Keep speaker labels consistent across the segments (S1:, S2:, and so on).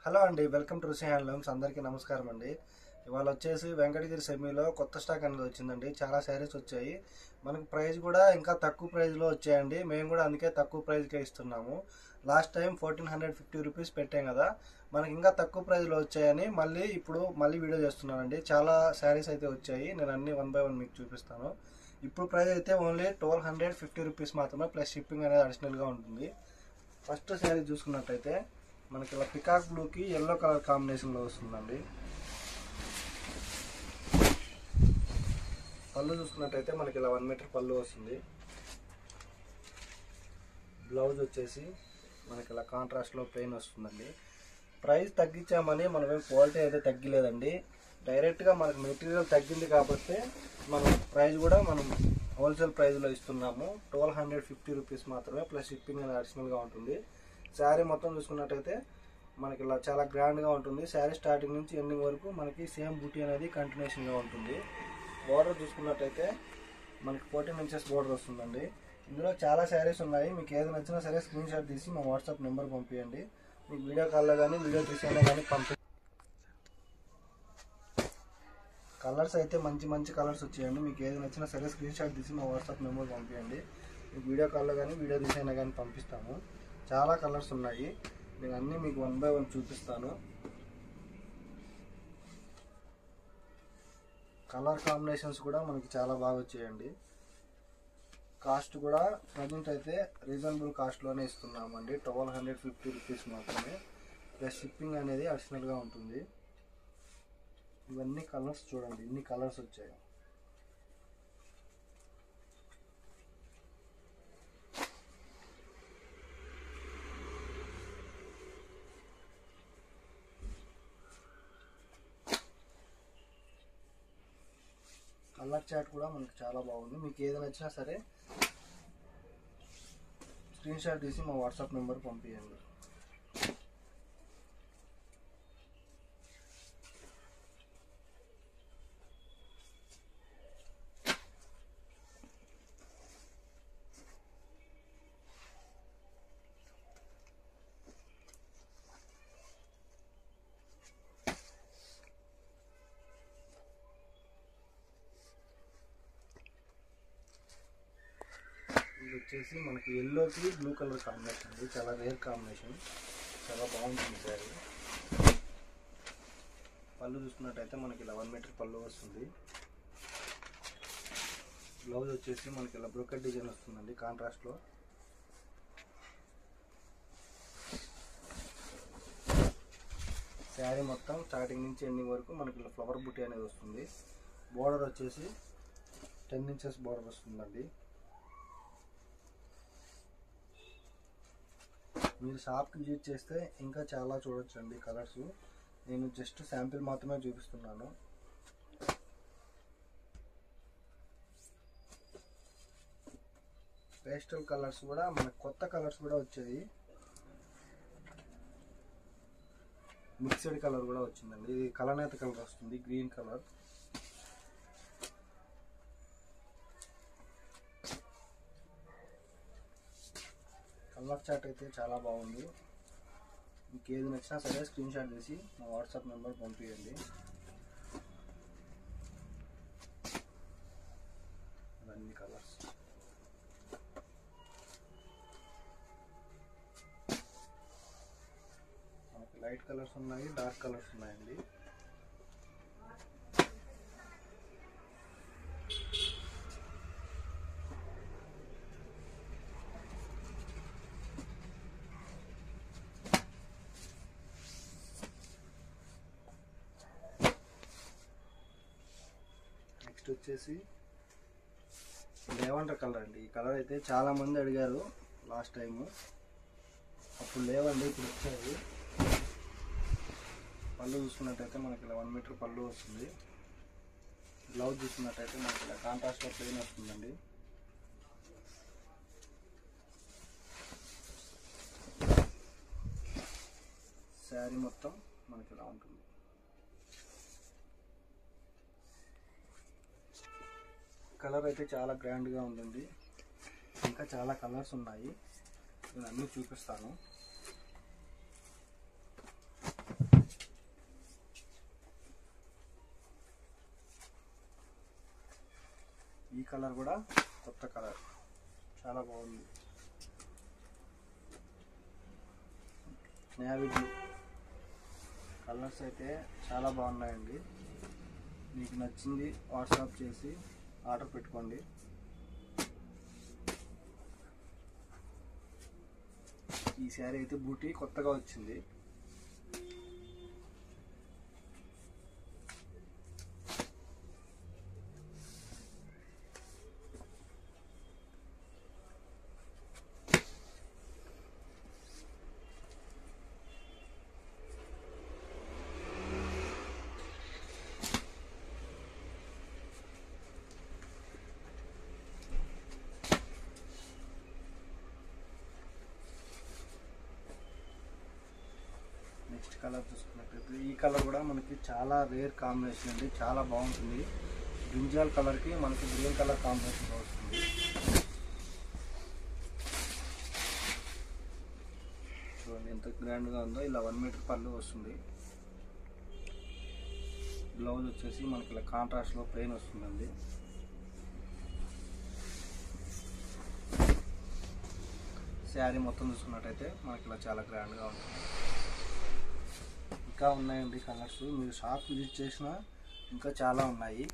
S1: hello అండి welcome to రుచి handlooms అందరికీ నమస్కారం అండి ఇవాళ వచ్చేసి వెంకటగిరి సెమీలో కొత్త స్టాక్ అనేది వచ్చిందండి చాలా శారీస్ వచ్చాయి మనకి ప్రైస్ కూడా ఇంకా తక్కువ ప్రైస్లో వచ్చాయండి మేము కూడా అందుకే తక్కువ ప్రైస్కే ఇస్తున్నాము last time fourteen hundred fifty rupees పెట్టాం కదా మనకి ఇంకా తక్కువ ప్రైస్లో వచ్చాయని మళ్ళీ ఇప్పుడు మళ్ళీ వీడియో చేస్తున్నానండి చాలా శారీస్ అయితే వచ్చాయి నేను అన్ని వన్ బై వన్ మీకు చూపిస్తాను ఇప్పుడు ప్రైస్ అయితే only twelve hundred fifty rupees మాత్రమే ప్లస్ షిప్పింగ్ అనేది అడిషనల్గా ఉంటుంది ఫస్ట్ శారీ చూసుకున్నట్టయితే మనకి ఇలా పికాక్ బ్లూకి ఎల్లో కలర్ కాంబినేషన్లో వస్తుందండి పళ్ళు చూసుకున్నట్టయితే మనకి ఇలా వన్ మీటర్ పళ్ళు వస్తుంది బ్లౌజ్ వచ్చేసి మనకి ఇలా కాంట్రాస్ట్లో ప్లెయిన్ వస్తుందండి ప్రైస్ తగ్గించామని మనం ఏం క్వాలిటీ అయితే తగ్గలేదండి డైరెక్ట్గా మనకి మెటీరియల్ తగ్గింది కాబట్టి మనం ప్రైస్ కూడా మనం హోల్సేల్ ప్రైస్లో ఇస్తున్నాము ట్వెల్వ్ హండ్రెడ్ ఫిఫ్టీ రూపీస్ మాత్రమే ప్లస్ షిప్పింగ్ అనేది అడిషనల్గా ఉంటుంది శారీ మొత్తం చూసుకున్నట్టయితే మనకి ఇలా చాలా గ్రాండ్గా ఉంటుంది శారీ స్టార్టింగ్ నుంచి ఎండింగ్ వరకు మనకి సేమ్ బూటీ అనేది కంటిన్యూషన్గా ఉంటుంది బార్డర్ చూసుకున్నట్టయితే మనకి ఫోర్టీన్ ఇంచెస్ బార్డర్ వస్తుందండి ఇందులో చాలా శారీస్ ఉన్నాయి మీకు ఏది నచ్చినా సరే స్క్రీన్ షాట్ తీసి మా వాట్సాప్ నెంబర్ పంపించండి మీకు వీడియో కాల్లో కానీ వీడియో తీసైనా కానీ పంపి కలర్స్ అయితే మంచి మంచి కలర్స్ వచ్చాయండి మీకు ఏది నచ్చినా సరే స్క్రీన్ షాట్ తీసి మా వాట్సాప్ నెంబర్ పంపించండి మీకు వీడియో కాల్లో కానీ వీడియో తీసైనా కానీ పంపిస్తాము చాలా కలర్స్ ఉన్నాయి నేను అన్నీ మీకు వన్ బై వన్ చూపిస్తాను కలర్ కాంబినేషన్స్ కూడా మనకి చాలా బాగా వచ్చాయండి కాస్ట్ కూడా ప్రజెంట్ అయితే రీజనబుల్ కాస్ట్లోనే ఇస్తున్నామండి ట్వెల్వ్ హండ్రెడ్ ఫిఫ్టీ రూపీస్ మాత్రమే ప్లస్ షిప్పింగ్ అనేది అడిషనల్గా ఉంటుంది ఇవన్నీ కలర్స్ చూడండి ఇన్ని కలర్స్ వచ్చాయి కలర్ చాట్ కూడా మనకి చాలా బాగుంది మీకు ఏది నచ్చినా సరే స్క్రీన్ షాట్ తీసి మా వాట్సాప్ నెంబర్ పంపించండి ఇది వచ్చేసి మనకి ఎల్లోకి బ్లూ కలర్ కాంబినేషన్ అండి చాలా రేర్ కాంబినేషన్ చాలా బాగుంటుంది శారీ పళ్ళు చూసుకున్నట్టయితే మనకి ఇలా వన్ మీటర్ పళ్ళు వస్తుంది బ్లౌజ్ వచ్చేసి మనకి ఇలా బ్రోకెట్ డిజైన్ వస్తుందండి కాంట్రాస్ట్లో శారీ మొత్తం స్టార్టింగ్ నుంచి ఎండింగ్ వరకు మనకి ఇలా ఫ్లవర్ బుట్టి అనేది వస్తుంది బోర్డర్ వచ్చేసి టెన్ ఇంచెస్ బోర్డర్ వస్తుందండి మీరు షాప్కి విజిట్ చేస్తే ఇంకా చాలా చూడొచ్చండి కలర్స్ నేను జస్ట్ శాంపిల్ మాత్రమే చూపిస్తున్నాను పేస్టల్ కలర్స్ కూడా మనకు కొత్త కలర్స్ కూడా వచ్చాయి మిక్స్డ్ కలర్ కూడా వచ్చిందండి ఇది కలనేత కలర్ వస్తుంది గ్రీన్ కలర్ కలర్ చాట్ అయితే చాలా బాగుంది మీకు ఏది నచ్చినా సరే స్క్రీన్ షాట్ తీసి మా వాట్సాప్ నెంబర్ పంపించండి అన్ని కలర్స్ మనకి లైట్ కలర్స్ ఉన్నాయి డార్క్ కలర్స్ ఉన్నాయండి నెక్స్ట్ వచ్చేసి లేవండర్ కలర్ అండి ఈ కలర్ అయితే చాలా మంది అడిగారు లాస్ట్ టైము అప్పుడు లేవండి ఇప్పుడు వచ్చాయి పళ్ళు చూసుకున్నట్టయితే మనకి ఇలా వన్ మీటర్ పళ్ళు వస్తుంది బ్లౌజ్ చూసుకున్నట్టయితే మనకి ఇలా కాంట్రాస్ట్లో ప్లెయిన్ వస్తుందండి శారీ మొత్తం మనకి ఇలా ఉంటుంది కలర్ అయితే చాలా గ్రాండ్గా ఉందండి ఇంకా చాలా కలర్స్ ఉన్నాయి నేను అన్నీ చూపిస్తాను కలర్ కూడా కొత్త కలర్ చాలా బాగుంది నేవీ బ్లూ కలర్స్ అయితే చాలా బాగున్నాయండి మీకు నచ్చింది వాట్సాప్ చేసి ఆర్డర్ పెట్టుకోండి ఈ శారీ అయితే బూటీ కొత్తగా వచ్చింది నెక్స్ట్ కలర్ చూసుకున్నట్లయితే ఈ కలర్ కూడా మనకి చాలా రేర్ కాంబినేషన్ అండి చాలా బాగుంటుంది బ్రింజాల్ కలర్కి మనకి గ్రీన్ కలర్ కాంబినేషన్ వస్తుంది చూడండి ఎంత గ్రాండ్గా ఉందో ఇలా వన్ మీటర్ పళ్ళు వస్తుంది బ్లౌజ్ వచ్చేసి మనకి ఇలా కాంట్రాస్ట్లో ప్లెయిన్ వస్తుందండి శారీ మొత్తం చూసుకున్నట్టయితే మనకి ఇలా చాలా గ్రాండ్గా ఉంటుంది ఇంకా ఉన్నాయండి కలర్స్ మీరు షాప్ విజిట్ చేసినా ఇంకా చాలా ఉన్నాయి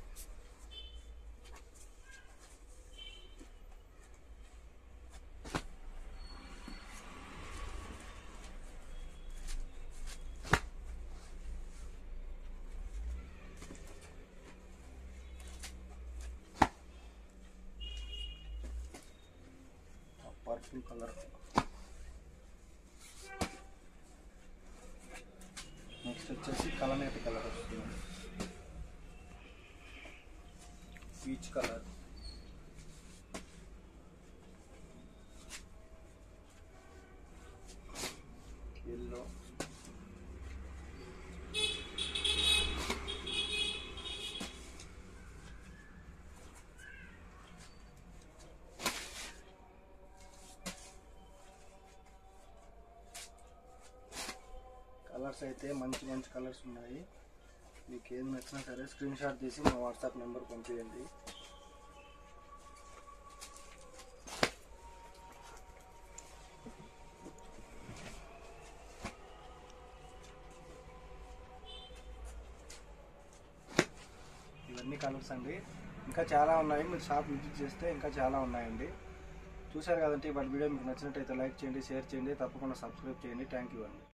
S1: పర్పుల్ కలర్ నెక్స్ట్ వచ్చేసి కలనేటి కలర్ వస్తుంది పీచ్ కలర్ ఎల్లో కలర్స్ అయితే మంచి మంచి కలర్స్ ఉన్నాయి మీకు ఏది నచ్చినా సరే స్క్రీన్ షాట్ తీసి మా వాట్సాప్ నెంబర్ పంపించండి ఇవన్నీ కలర్స్ అండి ఇంకా చాలా ఉన్నాయి మీరు షాప్ విజిట్ చేస్తే ఇంకా చాలా ఉన్నాయండి చూసారు కదంటే వాటి వీడియో మీకు నచ్చినట్టయితే లైక్ చేయండి షేర్ చేయండి తప్పకుండా సబ్స్క్రైబ్ చేయండి థ్యాంక్ యూ అండి